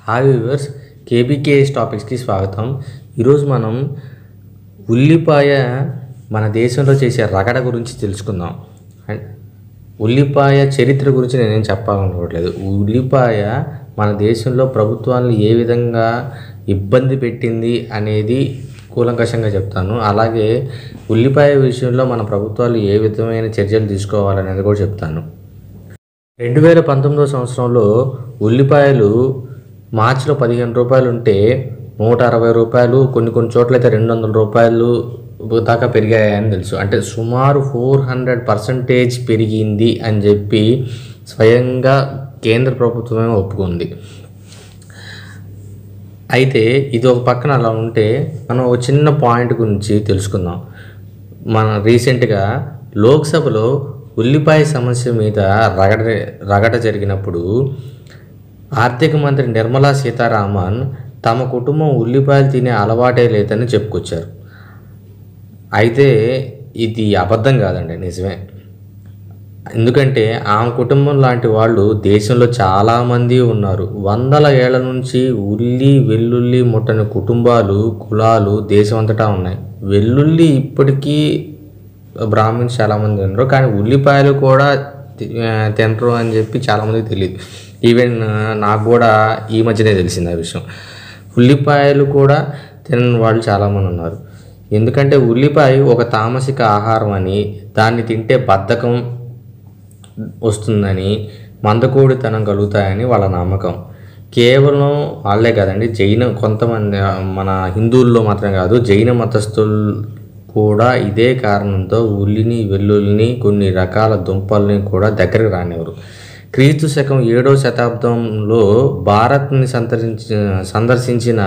hi viewers KBKS టాపిక్స్కి స్వాగతం ఈరోజు మనం ఉల్లిపాయ మన దేశంలో చేసే రగడ గురించి తెలుసుకుందాం అండ్ ఉల్లిపాయ చరిత్ర గురించి నేనేం చెప్పాలనుకోవట్లేదు ఉల్లిపాయ మన దేశంలో ప్రభుత్వాలను ఏ విధంగా ఇబ్బంది పెట్టింది అనేది కూలంకషంగా చెప్తాను అలాగే ఉల్లిపాయ విషయంలో మన ప్రభుత్వాలు ఏ విధమైన చర్యలు తీసుకోవాలనేది కూడా చెప్తాను రెండు వేల పంతొమ్మిదో సంవత్సరంలో ఉల్లిపాయలు మార్చిలో పదిహేను రూపాయలు ఉంటే నూట అరవై రూపాయలు కొన్ని కొన్ని చోట్ల అయితే రెండు వందల రూపాయలు దాకా పెరిగాయని తెలుసు అంటే సుమారు ఫోర్ హండ్రెడ్ పర్సంటేజ్ పెరిగింది అని చెప్పి స్వయంగా కేంద్ర ప్రభుత్వమే ఒప్పుకుంది అయితే ఇది ఒక పక్కన అలా ఉంటే మనం ఒక చిన్న పాయింట్ గురించి తెలుసుకుందాం మన రీసెంట్గా లోక్సభలో ఉల్లిపాయ సమస్య మీద రగడ రగడ జరిగినప్పుడు ఆర్థిక మంత్రి నిర్మలా సీతారామన్ తమ కుటుంబం ఉల్లిపాయలు తినే అలవాటే లేదని చెప్పుకొచ్చారు అయితే ఇది అబద్ధం కాదండి నిజమే ఎందుకంటే ఆమె కుటుంబం లాంటి వాళ్ళు దేశంలో చాలామంది ఉన్నారు వందల ఏళ్ల నుంచి ఉల్లి వెల్లుల్లి ముట్టని కుటుంబాలు కులాలు దేశం అంతటా ఉన్నాయి వెల్లుల్లి ఇప్పటికీ బ్రాహ్మిన్స్ చాలామంది ఉన్నారు కానీ ఉల్లిపాయలు కూడా తి- ఆ, తినరు అని చెప్పి చాలామందికి తెలియదు ఈవెన్ ఆ, నాకు కూడా ఈ మధ్యనే తెలిసింది ఆ విషయం ఉల్లిపాయలు కూడా తినని వాళ్ళు చాలామంది ఉన్నారు ఎందుకంటే ఉల్లిపాయ ఒక తామసిక ఆహారం అని దాన్ని తింటే బద్ధకం వస్తుందని మందకోడితనం కలుగుతాయని వాళ్ళ నమ్మకం కేవలం వాళ్ళే కాదండి జైన కొంతమంది ఆ, మన హిందువుల్లో మాత్రం కాదు జైన మతస్థులు కూడా ఇదే కారణంతో ఉల్లిని వెల్లుల్లిని కొన్ని రకాల దుంపల్ని కూడా దగ్గరికి రానివ్వరు క్రీస్తు శకం ఏడవ శతాబ్దంలో భారత్ని సంతరించి సందర్శించిన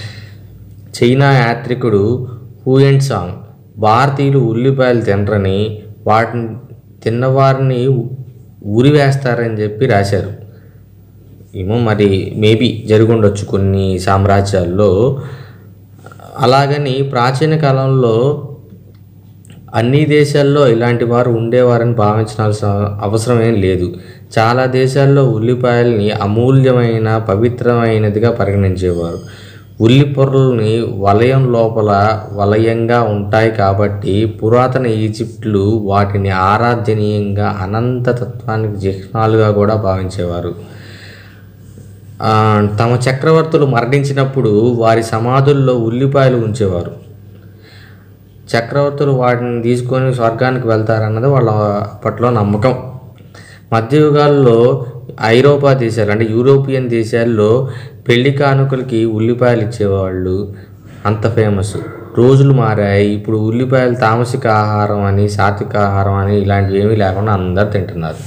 చైనా యాత్రికుడు హూయెన్ సాంగ్ భారతీయులు ఉల్లిపాయలు తినరని వాటిని తిన్నవారిని ఉరివేస్తారని చెప్పి రాశారు ఏమో మరి మేబీ జరుగుండొచ్చు కొన్ని సామ్రాజ్యాల్లో అలాగని ప్రాచీన కాలంలో అన్ని దేశాల్లో ఇలాంటి వారు ఉండేవారని భావించాల్సిన అవసరం ఏం లేదు చాలా దేశాల్లో ఉల్లిపాయల్ని అమూల్యమైన పవిత్రమైనదిగా పరిగణించేవారు ఉల్లి పొరల్ని వలయం లోపల వలయంగా ఉంటాయి కాబట్టి పురాతన ఈజిప్టులు వాటిని ఆరాధనీయంగా అనంత తత్వానికి చిహ్నాలుగా కూడా భావించేవారు ఆ, తమ చక్రవర్తులు మరణించినప్పుడు వారి సమాధుల్లో ఉల్లిపాయలు ఉంచేవారు చక్రవర్తులు వాటిని తీసుకొని స్వర్గానికి వెళ్తారన్నది వాళ్ళ అప్పట్లో నమ్మకం మధ్యయుగాల్లో ఐరోపా దేశాలు అంటే యూరోపియన్ దేశాల్లో పెళ్లి కానుకలకి ఉల్లిపాయలు ఇచ్చేవాళ్ళు అంత ఫేమస్ రోజులు మారాయి ఇప్పుడు ఉల్లిపాయలు తామసిక ఆహారం అని సాత్విక ఆహారం అని ఇలాంటివి ఏమీ లేకుండా అందరు తింటున్నారు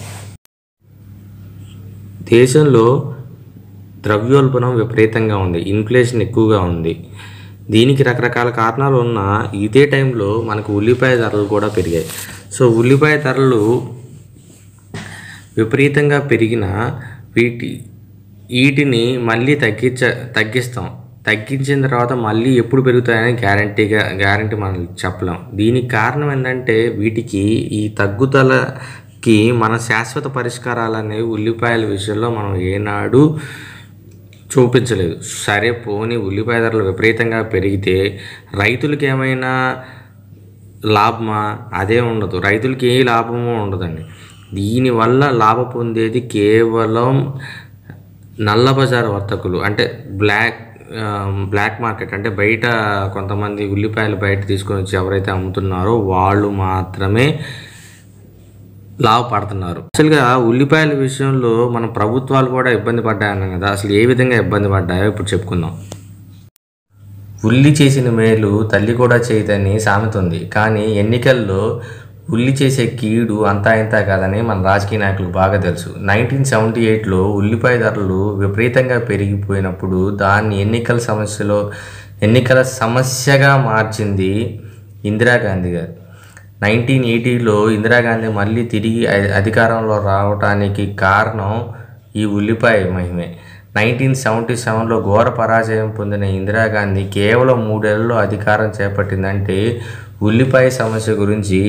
దేశంలో ద్రవ్యోల్బణం విపరీతంగా ఉంది ఇన్ఫ్లేషన్ ఎక్కువగా ఉంది దీనికి రకరకాల కారణాలు ఉన్న ఇదే టైంలో మనకు ఉల్లిపాయ ధరలు కూడా పెరిగాయి సో ఉల్లిపాయ ధరలు విపరీతంగా పెరిగిన వీటి వీటిని మళ్ళీ తగ్గించ తగ్గిస్తాం తగ్గించిన తర్వాత మళ్ళీ ఎప్పుడు పెరుగుతాయని గ్యారంటీగా గ్యారంటీ మనం చెప్పలేం దీనికి కారణం ఏంటంటే వీటికి ఈ తగ్గుదలకి మన శాశ్వత పరిష్కారాలు అనేవి ఉల్లిపాయల విషయంలో మనం ఏనాడు చూపించలేదు సరే పోనీ ఉల్లిపాయ ధరలు విపరీతంగా పెరిగితే రైతులకి ఏమైనా లాభమా అదే ఉండదు రైతులకి ఏ లాభము ఉండదండి దీనివల్ల లాభ పొందేది కేవలం నల్ల బజార్ వర్తకులు అంటే బ్లాక్ ఆ, బ్లాక్ మార్కెట్ అంటే బయట కొంతమంది ఉల్లిపాయలు బయట తీసుకొని వచ్చి ఎవరైతే అమ్ముతున్నారో వాళ్ళు మాత్రమే లాభపడుతున్నారు అసలుగా ఉల్లిపాయల విషయంలో మన ప్రభుత్వాలు కూడా ఇబ్బంది పడ్డాయన్నాం కదా అసలు ఏ విధంగా ఇబ్బంది పడ్డాయో ఇప్పుడు చెప్పుకుందాం ఉల్లి చేసిన మేలు తల్లి కూడా చేయదని సామెత ఉంది కానీ ఎన్నికల్లో ఉల్లి చేసే కీడు అంతా ఇంత కాదని మన రాజకీయ నాయకులకు బాగా తెలుసు నైన్టీన్ సెవెంటీ ఎయిట్లో ఉల్లిపాయ ధరలు విపరీతంగా పెరిగిపోయినప్పుడు దాన్ని ఎన్నికల సమస్యలో ఎన్నికల సమస్యగా మార్చింది ఇందిరాగాంధీ గారు నైన్టీన్ ఎయిటీలో ఇందిరాగాంధీ మళ్ళీ తిరిగి అ- అధికారంలో రావడానికి కారణం ఈ ఉల్లిపాయ మహిమే నైన్టీన్ సెవెంటీ సెవెన్లో ఘోర పరాజయం పొందిన ఇందిరాగాంధీ కేవలం మూడేళ్లలో అధికారం చేపట్టిందంటే ఉల్లిపాయ సమస్య గురించి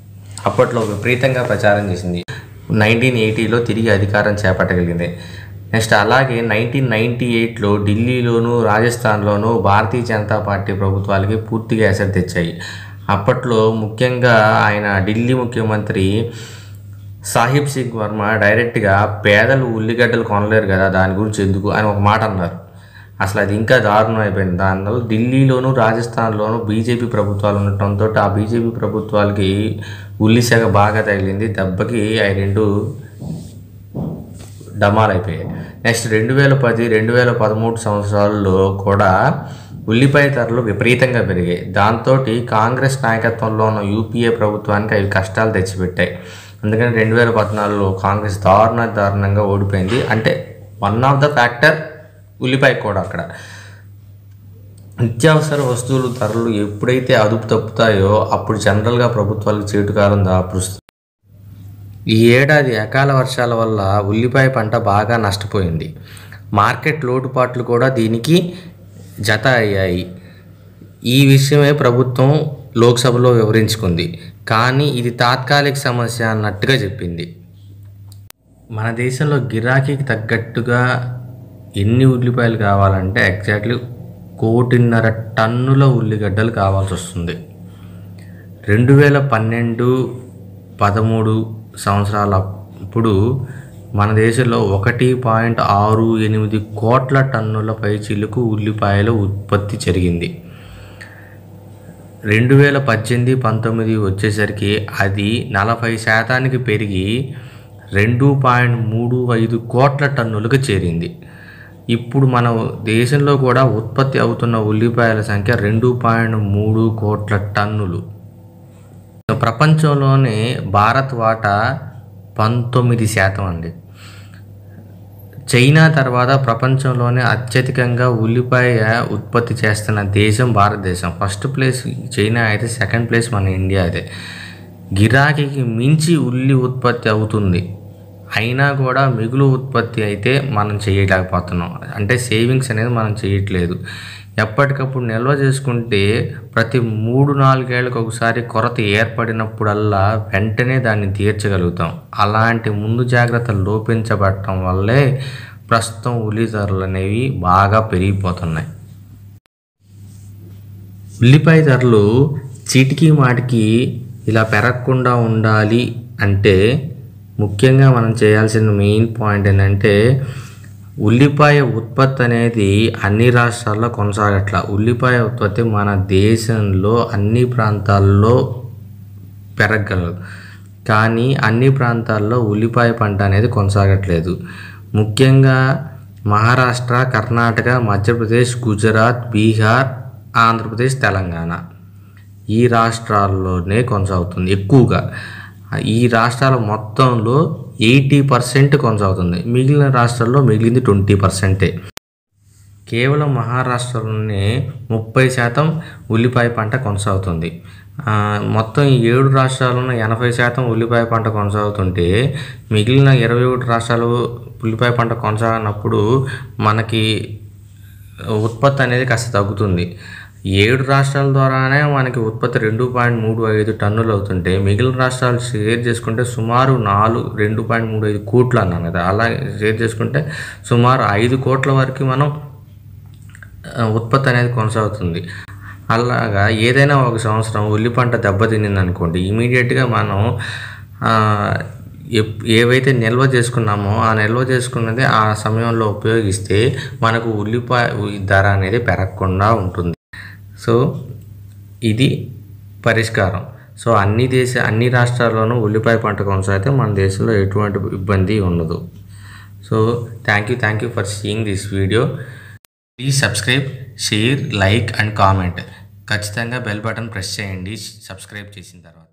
అప్పట్లో విపరీతంగా ప్రచారం చేసింది నైన్టీన్ ఎయిటీలో తిరిగి అధికారం చేపట్టగలిగింది నెక్స్ట్ అలాగే నైన్టీన్ నైంటీ ఎయిట్లో ఢిల్లీలోను రాజస్థాన్లోను భారతీయ జనతా పార్టీ ప్రభుత్వాలకి పూర్తిగా ఎసరు తెచ్చాయి అప్పట్లో ముఖ్యంగా ఆయన ఢిల్లీ ముఖ్యమంత్రి సాహిబ్ సింగ్ వర్మ డైరెక్ట్గా పేదలు ఉల్లిగడ్డలు కొనలేరు కదా దాని గురించి ఎందుకు అని ఒక మాట అన్నారు అసలు అది ఇంకా దారుణం అయిపోయింది దానివల్ల ఢిల్లీలోను రాజస్థాన్లోను బీజేపీ ప్రభుత్వాలు ఉండటంతో ఆ బీజేపీ ప్రభుత్వాలకి ఉల్లి సెగ బాగా తగిలింది దెబ్బకి అవి రెండు డమాలైపోయాయి నెక్స్ట్ రెండు వేల పది రెండు వేల పదమూడు సంవత్సరాల్లో కూడా ఉల్లిపాయ ధరలు విపరీతంగా పెరిగాయి దాంతో కాంగ్రెస్ నాయకత్వంలో ఉన్న యూపీఏ ప్రభుత్వానికి అవి కష్టాలు తెచ్చిపెట్టాయి అందుకని రెండు వేల పద్నాలుగులో కాంగ్రెస్ దారుణ దారుణంగా ఓడిపోయింది అంటే వన్ ఆఫ్ ద ఫ్యాక్టర్ ఉల్లిపాయ కూడా అక్కడ నిత్యావసర వస్తువులు ధరలు ఎప్పుడైతే అదుపు తప్పుతాయో అప్పుడు జనరల్గా ప్రభుత్వాలకు చేటుకాలం దాపురుస్తుంది ఈ ఏడాది అకాల వర్షాల వల్ల ఉల్లిపాయ పంట బాగా నష్టపోయింది మార్కెట్ లోటుపాట్లు కూడా దీనికి జత అయ్యాయి ఈ విషయమే ప్రభుత్వం లోక్సభలో వివరించుకుంది కానీ ఇది తాత్కాలిక సమస్య అన్నట్టుగా చెప్పింది మన దేశంలో గిరాకీకి తగ్గట్టుగా ఎన్ని ఉల్లిపాయలు కావాలంటే ఎగ్జాక్ట్లీ కోటిన్నర టన్నుల ఉల్లిగడ్డలు కావాల్సి వస్తుంది రెండు వేల పన్నెండు పదమూడు సంవత్సరాల అప్పుడు మన దేశంలో ఒకటి పాయింట్ ఆరు ఎనిమిది కోట్ల టన్నుల పైచిలుకు ఉల్లిపాయల ఉత్పత్తి జరిగింది రెండు వేల పద్దెనిమిది పంతొమ్మిది వచ్చేసరికి అది నలభై శాతానికి పెరిగి రెండు పాయింట్ మూడు ఐదు కోట్ల టన్నులకు చేరింది ఇప్పుడు మన దేశంలో కూడా ఉత్పత్తి అవుతున్న ఉల్లిపాయల సంఖ్య రెండు పాయింట్ మూడు కోట్ల టన్నులు ప్రపంచంలోనే భారత్ వాటా పంతొమ్మిది శాతం అండి చైనా తర్వాత ప్రపంచంలోనే అత్యధికంగా ఉల్లిపాయ ఉత్పత్తి చేస్తున్న దేశం భారతదేశం ఫస్ట్ ప్లేస్ చైనా అయితే సెకండ్ ప్లేస్ మన ఇండియా అదే గిరాకీకి మించి ఉల్లి ఉత్పత్తి అవుతుంది అయినా కూడా మిగులు ఉత్పత్తి అయితే మనం చేయలేకపోతున్నాం అంటే సేవింగ్స్ అనేది మనం చేయట్లేదు ఎప్పటికప్పుడు నిల్వ చేసుకుంటే ప్రతి మూడు నాలుగేళ్ళకి ఒకసారి కొరత ఏర్పడినప్పుడల్లా వెంటనే దాన్ని తీర్చగలుగుతాం అలాంటి ముందు జాగ్రత్తలు లోపించబడటం వల్లే ప్రస్తుతం ఉల్లి ధరలు అనేవి బాగా పెరిగిపోతున్నాయి ఉల్లిపాయ ధరలు చీటికి మాటికి ఇలా పెరగకుండా ఉండాలి అంటే ముఖ్యంగా మనం చేయాల్సిన మెయిన్ పాయింట్ ఏంటంటే ఉల్లిపాయ ఉత్పత్తి అనేది అన్ని రాష్ట్రాల్లో కొనసాగట్ల ఉల్లిపాయ ఉత్పత్తి మన దేశంలో అన్ని ప్రాంతాల్లో పెరగలదు కానీ అన్ని ప్రాంతాల్లో ఉల్లిపాయ పంట అనేది కొనసాగట్లేదు ముఖ్యంగా మహారాష్ట్ర కర్ణాటక మధ్యప్రదేశ్ గుజరాత్ బీహార్ ఆంధ్రప్రదేశ్ తెలంగాణ ఈ రాష్ట్రాల్లోనే కొనసాగుతుంది ఎక్కువగా ఈ రాష్ట్రాల మొత్తంలో ఎయిటీ పర్సెంట్ కొనసాగుతుంది మిగిలిన రాష్ట్రాల్లో మిగిలింది ట్వంటీ పర్సెంటే కేవలం మహారాష్ట్రలోనే ముప్పై శాతం ఉల్లిపాయ పంట కొనసాగుతుంది ఆ, మొత్తం ఈ ఏడు రాష్ట్రాలను ఎనభై శాతం ఉల్లిపాయ పంట కొనసాగుతుంటే మిగిలిన ఇరవై ఒకటి రాష్ట్రాలు ఉల్లిపాయ పంట కొనసాగినప్పుడు మనకి ఉత్పత్తి అనేది కాస్త తగ్గుతుంది ఏడు రాష్ట్రాల ద్వారానే మనకి ఉత్పత్తి రెండు పాయింట్ మూడు ఐదు టన్నులు అవుతుంటే మిగిలిన రాష్ట్రాలు షేర్ చేసుకుంటే సుమారు నాలుగు రెండు పాయింట్ మూడు ఐదు కోట్లు అన్నాను కదా అలా షేర్ చేసుకుంటే సుమారు ఐదు కోట్ల వరకు మనం ఆ, ఉత్పత్తి అనేది కొనసాగుతుంది అలాగా ఏదైనా ఒక సంవత్సరం ఉల్లి పంట దెబ్బతినింది అనుకోండి ఇమీడియట్గా మనం ఆ, ఎప్- ఏవైతే నిల్వ చేసుకున్నామో ఆ నిల్వ చేసుకున్నది ఆ సమయంలో ఉపయోగిస్తే మనకు ఉల్లిపాయ ధర అనేది పెరగకుండా ఉంటుంది సో ఇది పరిష్కారం సో అన్ని దేశ అన్ని రాష్ట్రాల్లోనూ ఉల్లిపాయ పంట కొనసాగితే మన దేశంలో ఎటువంటి ఇబ్బంది ఉండదు so thank you thank you for seeing this video please subscribe share like and comment ఖచ్చితంగా బెల్ బటన్ ప్రెస్ చేయండి సబ్స్క్రైబ్ చేసిన తర్వాత